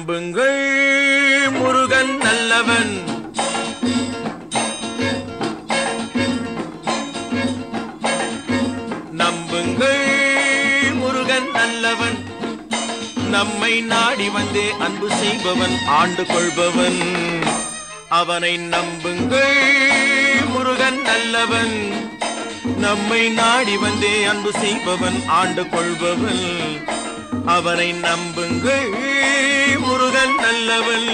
நம்புங்கள் முருகன் நல்லவன் நம்புங்கள் முருகன் நல்லவன் நம்மை நாடி வந்தே அன்பு செய்பவன் ஆண்டு கொள்பவன் அவனை நம்புங்கள் முருகன் நல்லவன் நம்மை நாடி வந்தே அன்பு செய்பவன் ஆண்டு கொள்பவன் அவனை நம்புங்கள் முருகன் நல்லவன்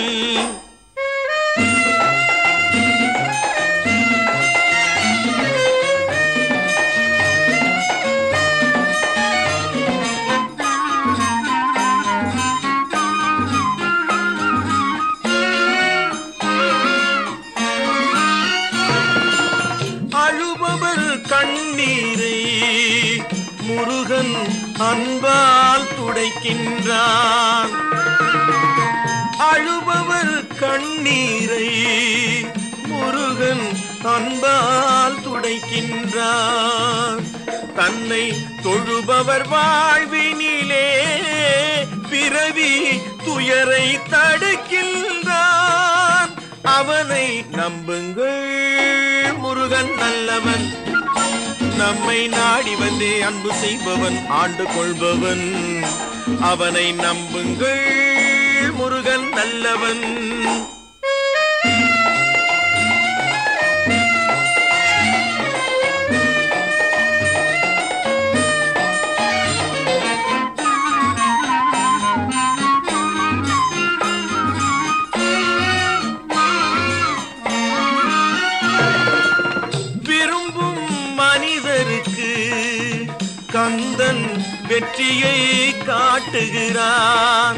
அழுபவர் கண்ணீரை முருகன் அன்பால் துடைக்கின்றான் அழுபவர் கண்ணீரை முருகன் அன்பால் துடைக்கின்றான் தன்னை தொழுபவர் வாழ்வினிலே பிறவி துயரை தடுக்கின்றான் அவனை நம்புங்கள் முருகன் நல்லவன் நம்மை நாடி வந்தே அன்பு செய்பவன் ஆண்டு கொள்பவன் அவனை நம்புங்கள் முருகன் நல்லவன் விரும்பும் மனிதருக்கு கந்தன் வெற்றியை காட்டுகிறான்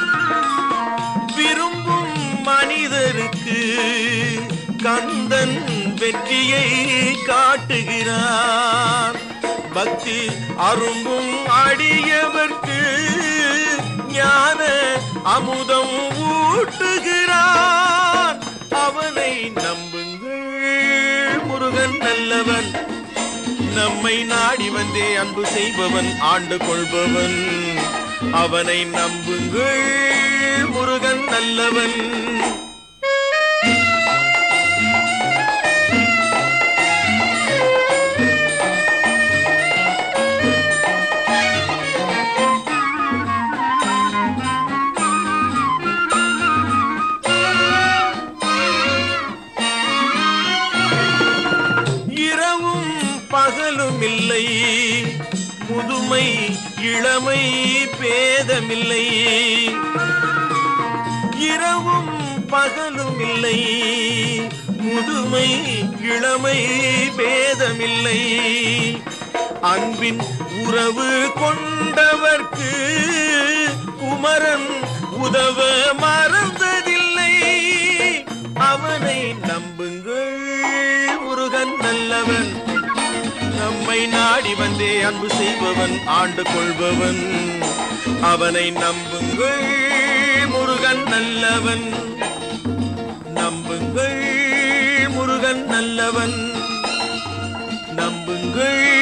விரும்பும் மனிதருக்கு கந்தன் வெற்றியை காட்டுகிறான் பக்தி அரும்பும் அடியவர்க்கு ஞான அமுதம் ஊட்டுகிறான் அவனை நம்புங்கள் முருகன் நல்லவன் நம்மை நாடி வந்தே அன்பு செய்பவன் ஆண்டு கொள்பவன் அவனை நம்புங்கள் முருகன் நல்லவன் இரவும் பகலும் இல்லை முதுமை இளமை பேதமில்லை இரவும் பகலும் இல்லை முதுமை இளமை பேதமில்லை அன்பின் உறவு கொண்டவர்க்கு குமரன் உதவ மறந்ததில்லை அவனை நம்புங்கள் முருகன் நல்லவன் நம்மை நாடி வந்தே அன்பு செய்பவன் ஆண்டு கொள்பவன் அவனை நம்புங்கள் முருகன் நல்லவன் நம்புங்கள் முருகன் நல்லவன் நம்புங்கள்